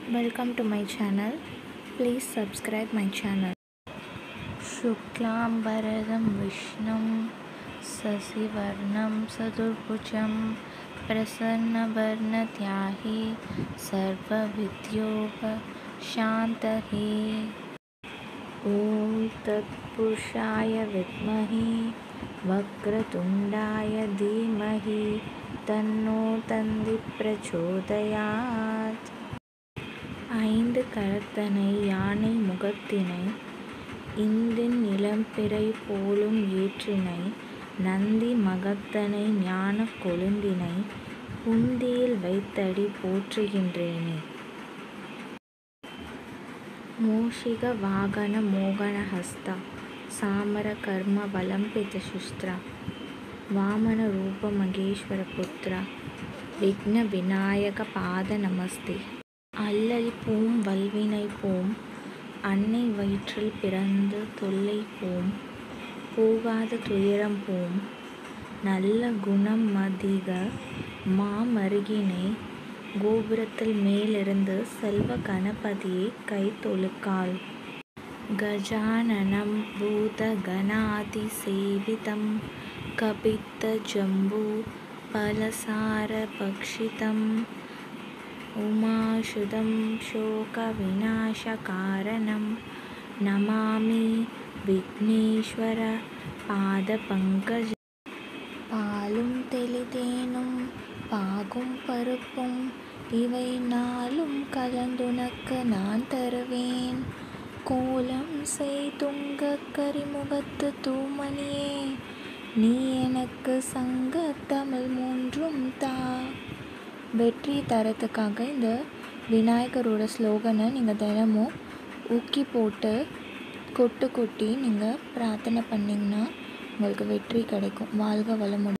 Welcome to my channel. Please subscribe my channel. शुक्लाम्बरदं विष्णुं शशिवर्णं चतुर्भुजं प्रसन्नवर्णत्याहि सर्वविद्योपशान्तये ॐ तत्पुरुषाय विद्महे वक्रतुण्डाय धीमहि तन्नो தந்தி பிரச்சோதயாத் ஐந்து கரத்தனை யானை முகத்தினை இந்தின் நிலம்பிறை போலும் ஏற்றினை நந்தி மகத்தனை ஞானக் கொழுந்தினை புந்தியில் வைத்தடி போற்றுகின்றேனே மூஷிக வாகன மோகனஹஸ்தா சாமர கர்ம வலம்பித சுஸ்திரா வாமன ரூப மகேஸ்வர புத்ரா விக்ன விநாயக பாத நமஸ்தே அல்லல் பூம் வல்வினை போம் அன்னை வயிற்றில் பிறந்து தொல்லை போம் போகாத துயரம் போம் நல்ல குணம் மதிக மாமருகினை கோபுரத்தில் மேலிருந்து செல்வ கணபதியை கை தொழுக்கால் गजाननं भूतगणातिसेवितं कपित्तजम्बू फलसारभक्षितम् उमाशुदं शोकविनाशकारणं नमामि விக்னேஸ்வர பாதபங்கஜ பாலும் தெளிதேனும் பாகும் பருப்பும் இவை நாளும் கலந்துனக்கு நான் தருவேன் கோலம் செய்துங்க கரிமுகத்து தூமணியே நீ எனக்கு சங்க தமிழ் மூன்றும் தா வெற்றி தரத்துக்காக இந்த விநாயகரோட ஸ்லோகனை நீங்கள் தினமும் ஊக்கி போட்டு கொட்டு கொட்டி நீங்கள் பிரார்த்தனை பண்ணிங்கன்னா உங்களுக்கு வெற்றி கிடைக்கும் வாழ்க வளமுடன்